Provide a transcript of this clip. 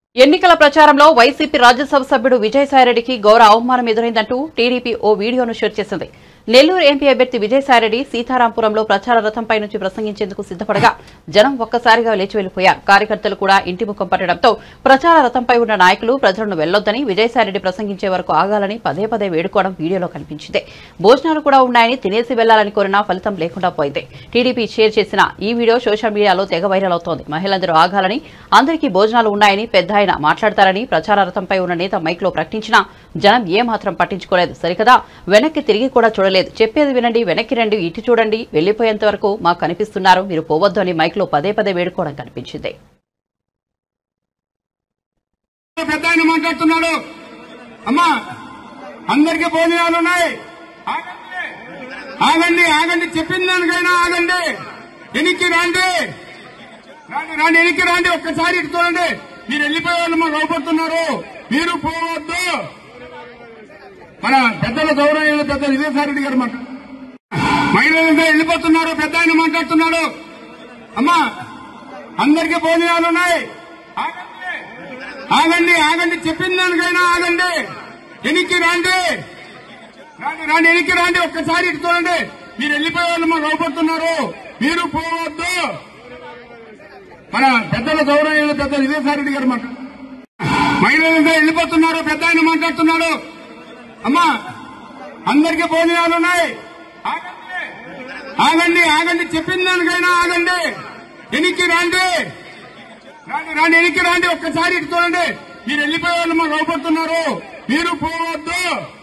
ఎన్నికల ప్రచారంలో వైసీపీ రాజ్యసభ సభ్యుడు విజయసాయిరెడ్డికి ఘోర అవమానం ఎదురైందంటూ టీడీపీ ఓ వీడియోను షేర్ చేసింది నెల్లూరు ఎంపీ అభ్యర్థి విజయసాయిరెడ్డి సీతారాంపురంలో ప్రచార రథంపై నుంచి ప్రసంగించేందుకు సిద్దపడగా జనం ఒక్కసారిగా లేచి వెళ్లిపోయారు కార్యకర్తలు కూడా ఇంటి ముఖం పట్టడంతో ప్రచార రథంపై ఉన్న నాయకులు ప్రజలను వెళ్లొద్దని విజయసాయిరెడ్డి ప్రసంగించే వరకు ఆగాలని పదే పదే వేడుకోవడం వీడియోలో కనిపించింది భోజనాలు కూడా ఉన్నాయని తినేసి వెళ్లాలని కోరినా ఫలితం లేకుండా పోయింది టీడీపీ షేర్ చేసిన ఈ వీడియో సోషల్ మీడియాలో తెగ వైరల్ అవుతోంది మహిళలందరూ ఆగాలని అందరికీ భోజనాలు ఉన్నాయని పెద్ద ఆయన మాట్లాడతారని ప్రచార రథంపై ఉన్న నేత మైక్లో ప్రకటించినా జనం ఏమాత్రం పట్టించుకోలేదు సరికదా వెనక్కి తిరిగి కూడా చూడలేదు చెప్పేది వినండి వెనక్కి రండి ఇటు చూడండి వెళ్లిపోయేంత వరకు మాకు కనిపిస్తున్నారు మీరు పోవద్దు అని మైక్లో పదే పదే వేడుకోవడం కనిపించింది పెద్ద ఆయన మాట్లాడుతున్నాడు అమ్మా అందరికి భోజనాలు ఉన్నాయి ఆగండి. ఆగండి ఆగండి చెప్పిన దానికైనా ఆగండి వెనక్కి రాండి రాండి రాండి వెనక్కి రాండి ఒక్కసారి ఇటు చూడండి మీరు వెళ్ళిపోయే వాళ్ళు మాకు అవపడుతున్నారు మీరు పోవద్దు మన పెద్దల గౌరవ పెద్ద విజయసాయిరెడ్డి గారు మాట మహిళలంతా వెళ్ళిపోతున్నారు పెద్ద ఆయన మాట్లాడుతున్నాడు అమ్మా అందరికి భోజనాలు ఉన్నాయి ఆగండి. ఆగండి ఆగండి చెప్పిన దానికైనా ఆగండి వెనక్కి రాండి రాండి రాండి వెనక్కి రాండి ఒక్కసారి ఇటు చూడండి మీరు వెళ్ళిపోయే వాళ్ళు మాకు అవపడుతున్నారు మీరు పోవద్దు మన పెద్దల గౌరవ పెద్ద విజయసాయిరెడ్డి గారు మాట మహిళలంతా వెళ్ళిపోతున్నారు పెద్ద ఆయన మాట్లాడుతున్నాడు అమ్మా అందరికి భోజనాలు ఉన్నాయి ఆగండి ఆగండి చెప్పిన దానికైనా ఆగండి వెనక్కి రాండి రాండి వెనక్కి రాండి ఒక్కసారి ఇటు చూడండి మీరు వెళ్ళిపోయే వాళ్ళు మాకు అవపడుతున్నారు మీరు పోవద్దు మన పెద్దల గౌరవ పెద్ద విజయసాయిరెడ్డి గారు మాట మహిళలంతా వెళ్ళిపోతున్నారు పెద్ద ఆయన మాట్లాడుతున్నాడు అమ్మా అందరికి భోజనాలు ఉన్నాయి ఆగండి. ఆగండి ఆగండి చెప్పిన దానికైనా ఆగండి వెనక్కి రాండి రాండి రాండి వెనక్కి రాండి ఒక్కసారి ఇటు చూడండి మీరు వెళ్ళిపోయే వాళ్ళు మాకు అవపడుతున్నారు మీరు పోవద్దు